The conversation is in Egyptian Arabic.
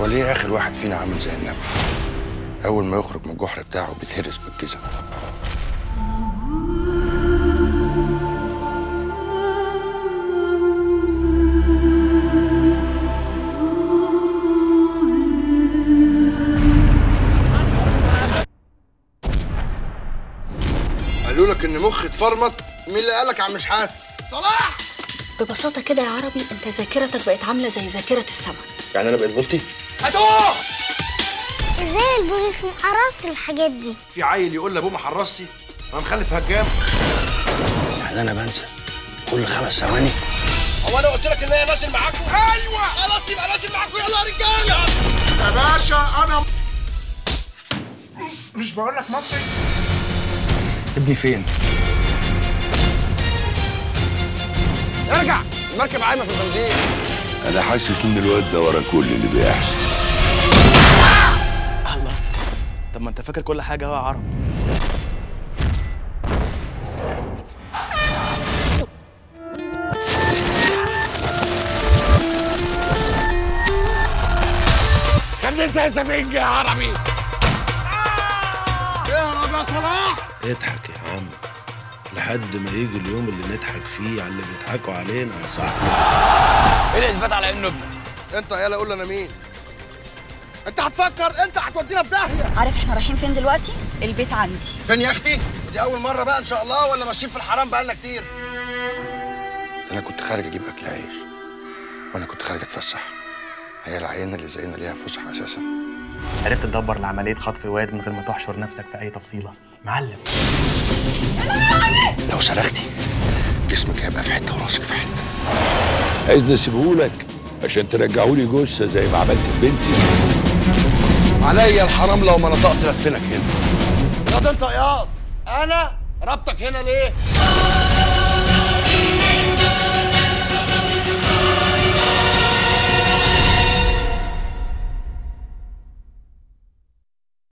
ليه اخر واحد فينا عامل زي النمل اول ما يخرج من الجحر بتاعه بيتهرس بالجزم قالوا لك ان مخي اتفرمط مين اللي قالك يا عم شحات صلاح ببساطة كده يا عربي انت ذاكرتك بقت عاملة زي ذاكرة السمك يعني انا بقيت بلطي ازاي البوليس محرص الحاجات دي في عيل يقول لابوه ما حرصي انا مخلف هجام يعني انا بنسى كل خمس ثواني هو انا قلت لك ان هي نازل معاكم ايوه خلاص يبقى نازل معاكم يلا يا رجاله يا باشا انا مش بقول لك مصري ابني فين ارجع المركب عايمه في البنزين انا حاسس ان الواد ده ورا كل اللي بيحصل الله طب ما انت فاكر كل حاجه اهو يا عرب خليت يا سفنجة يا عربي اهرب يا صلاح اضحك يا عم لحد ما يجي اليوم اللي نضحك فيه على اللي بيضحكوا علينا يا صاحبي ايه الاثبات على انه ابنك انت يلا قول لي انا مين انت هتفكر انت هتودينا في داهيه عارف احنا رايحين فين دلوقتي؟ البيت عندي فين يا اختي دي اول مره بقى ان شاء الله ولا ماشيين في الحرام بقالنا كتير انا كنت خارج اجيب اكل عيش وانا كنت خارج اتفسح هي العينه اللي زينا ليها فسح اساسا عرفت تدبر لعملية خطف واد من غير ما تحشر نفسك في أي تفصيلة معلم لو صرختي جسمك هيبقى في حته وراسك في حته عايزني اسيبهولك عشان ترجعولي جثه زي ما عملت ببنتي عليا الحرام لو ما نطقت لفينك هنا ياض انت ياض انا ربطك هنا ليه